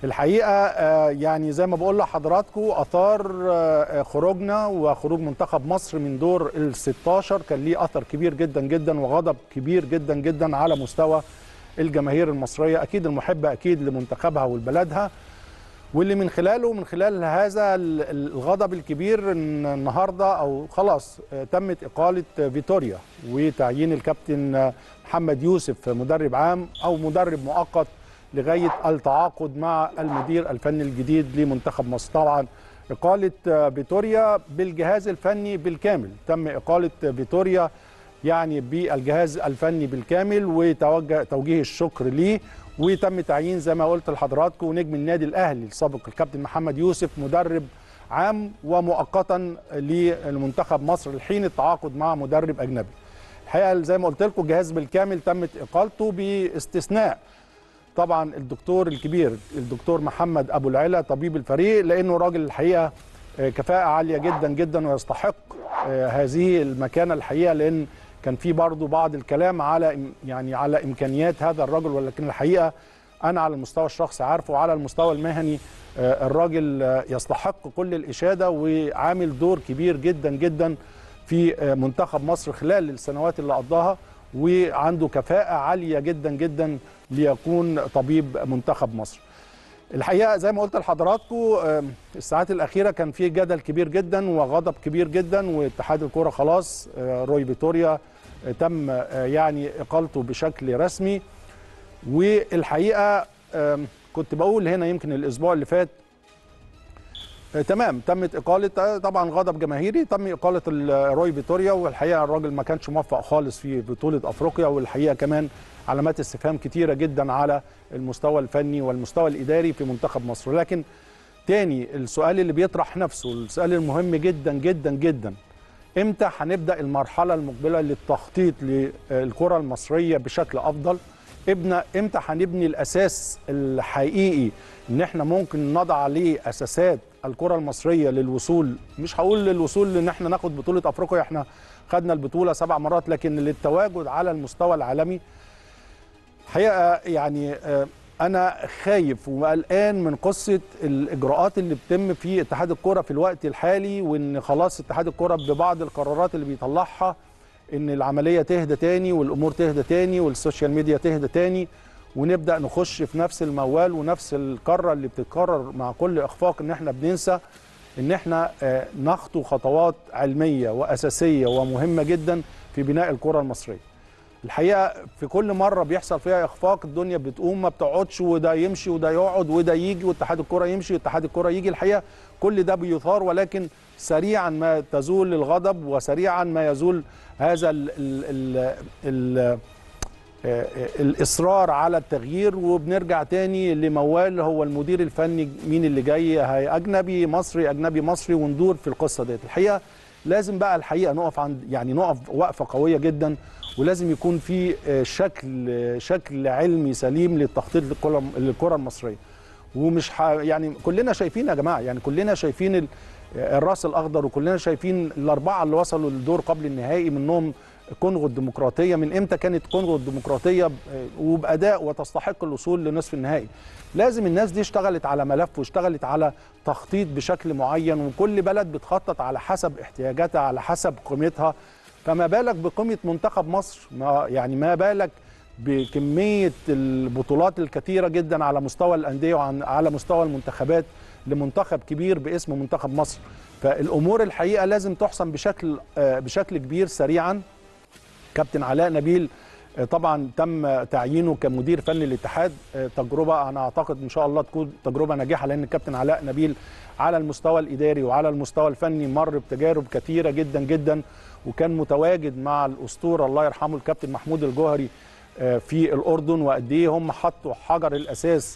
الحقيقه آه، يعني زي ما بقول لحضراتكم اثار آه، خروجنا وخروج منتخب مصر من دور ال 16 كان ليه اثر كبير جدا جدا وغضب كبير جدا جدا على مستوى الجماهير المصريه اكيد المحبه اكيد لمنتخبها ولبلدها واللي من خلاله من خلال هذا ال- ال- الغضب الكبير ان النهارده او خلاص آه، تمت اقاله آه، فيتوريا وتعيين الكابتن آه، محمد يوسف مدرب عام او مدرب مؤقت لغايه التعاقد مع المدير الفني الجديد لمنتخب مصر طبعا اقاله آه، فيتوريا بالجهاز الفني بالكامل تم اقاله آه، فيتوريا يعني بالجهاز الفني بالكامل وتوجه توجيه الشكر ليه وتم تعيين زي ما قلت لحضراتكم نجم النادي الاهلي السابق الكابتن محمد يوسف مدرب عام ومؤقتا لمنتخب مصر لحين التعاقد مع مدرب اجنبي. الحقيقه زي ما قلت لكم الجهاز بالكامل تمت اقالته باستثناء طبعا الدكتور الكبير الدكتور محمد ابو العلا طبيب الفريق لانه راجل الحقيقه آه، كفاءه عاليه جدا جدا ويستحق آه، هذه المكانه الحقيقه لان كان في برضه بعض الكلام على إم- يعني على امكانيات هذا الرجل ولكن الحقيقه انا على المستوى الشخصي عارفه وعلى المستوى المهني آه، الراجل آه، يستحق كل الاشاده وعامل دور كبير جدا جدا في آه، منتخب مصر خلال السنوات اللي قضاها وعنده كفاءه عاليه جدا جدا ليكون طبيب منتخب مصر. الحقيقه زي ما قلت لحضراتكم آه، الساعات الاخيره كان في جدل كبير جدا وغضب كبير جدا واتحاد الكوره خلاص آه، روي فيتوريا آه، تم آه، يعني اقالته بشكل رسمي والحقيقه آم، كنت بقول هنا يمكن الاسبوع اللي فات آه، تمام تمت اقاله آه، طبعا غضب جماهيري تم اقاله ال- روي فيتوريا والحقيقه الراجل ما كانش موفق خالص في بطوله افريقيا والحقيقه كمان علامات استفهام كتيره جدا على المستوى الفني والمستوى الاداري في منتخب مصر لكن تاني السؤال اللي بيطرح نفسه السؤال المهم جدا جدا جدا امتى هنبدا المرحله المقبله للتخطيط للكره المصريه بشكل افضل ابنى امتى هنبني الاساس الحقيقي ان احنا ممكن نضع عليه اساسات الكره المصريه للوصول مش هقول للوصول ان احنا ناخد بطوله افريقيا احنا خدنا البطوله سبع مرات لكن للتواجد على المستوى العالمي حقيقه يعني آه، انا خايف وقلقان من قصه الاجراءات اللي بتتم في اتحاد الكره في الوقت الحالي وان خلاص اتحاد الكره ببعض القرارات اللي بيطلعها ان العمليه تهدى تاني والامور تهدى تاني والسوشيال ميديا تهدى تاني ونبدا نخش في نفس الموال ونفس الكره اللي بتتكرر مع كل اخفاق ان احنا بننسى ان احنا آه، نخطو خطوات علميه واساسيه ومهمه جدا في بناء الكره المصريه. الحقيقه في كل مره بيحصل فيها اخفاق الدنيا بتقوم ما بتقعدش وده يمشي وده يقعد وده يجي واتحاد الكره يمشي واتحاد الكره يجي الحقيقه كل ده بيثار ولكن سريعا ما تزول الغضب وسريعا ما يزول هذا ال ال ال ال آه، الاصرار على التغيير وبنرجع تاني لموال هو المدير الفني مين اللي جاي هي اجنبي مصري اجنبي مصري وندور في القصه ديت الحقيقه لازم بقى الحقيقه نقف عند يعني نقف وقفه قويه جدا ولازم يكون في آه، شكل آه، شكل علمي سليم للتخطيط للكره للكره المصريه ومش ح... يعني كلنا شايفين يا جماعه يعني كلنا شايفين ال... الراس الاخضر وكلنا شايفين الاربعه اللي وصلوا للدور قبل النهائي منهم كونغو الديمقراطيه من امتى كانت كونغو الديمقراطيه ب- وباداء وتستحق الوصول لنصف النهائي لازم الناس دي اشتغلت على ملف واشتغلت على تخطيط بشكل معين وكل بلد بتخطط على حسب احتياجاتها على حسب قيمتها فما بالك بقيمه منتخب مصر ما يعني ما بالك بكميه البطولات الكثيره جدا على مستوى الانديه وعلى مستوى المنتخبات لمنتخب كبير باسم منتخب مصر فالامور الحقيقه لازم تحسم بشكل آه، بشكل كبير سريعا كابتن علاء نبيل آه، طبعا تم تعيينه كمدير فني للاتحاد آه، تجربه انا اعتقد ان شاء الله تكون تجربه ناجحه لان الكابتن علاء نبيل على المستوى الاداري وعلى المستوى الفني مر بتجارب كثيره جدا جدا وكان متواجد مع الاسطوره الله يرحمه الكابتن محمود الجوهري آه، في الاردن وقد ايه هم حطوا حجر الاساس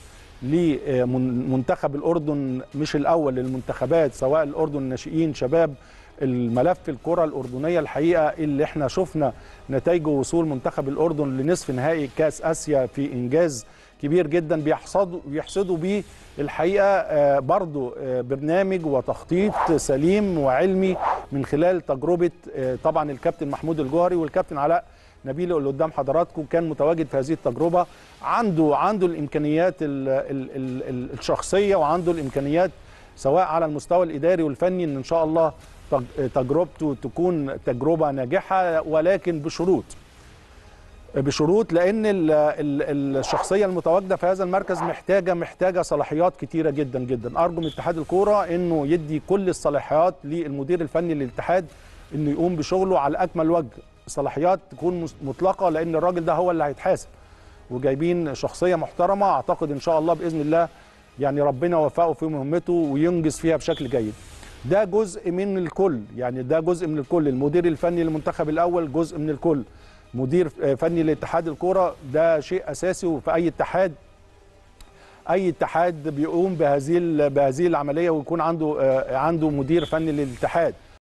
لمنتخب الاردن مش الاول للمنتخبات سواء الاردن الناشئين شباب الملف الكره الاردنيه الحقيقه اللي احنا شفنا نتائجه وصول منتخب الاردن لنصف نهائي كاس اسيا في انجاز كبير جدا بيحصدوا بيحصدوا بيه الحقيقه آه، برضو آه، برنامج وتخطيط سليم وعلمي من خلال تجربه آه، طبعا الكابتن محمود الجوهري والكابتن علاء نبيل اللي قدام حضراتكم كان متواجد في هذه التجربه عنده عنده الامكانيات ال ال ال ال الشخصيه وعنده الامكانيات سواء على المستوى الاداري والفني ان ان شاء الله تج- تجربته تكون تجربه ناجحه ولكن بشروط بشروط لان ال ال الشخصيه المتواجده في هذا المركز محتاجه محتاجه صلاحيات كتيره جدا جدا ارجو من اتحاد الكوره انه يدي كل الصلاحيات للمدير الفني للاتحاد انه يقوم بشغله على اكمل وجه صلاحيات تكون مس- مطلقه لان الراجل ده هو اللي هيتحاسب وجايبين شخصيه محترمه اعتقد ان شاء الله باذن الله يعني ربنا يوفقه في مهمته وينجز فيها بشكل جيد ده جزء من الكل يعني ده جزء من الكل المدير الفني للمنتخب الاول جزء من الكل مدير فني لاتحاد الكوره ده شيء اساسي وفي اي اتحاد اي اتحاد بيقوم بهذه ال- بهذه العمليه ويكون عنده آه، عنده مدير فني للاتحاد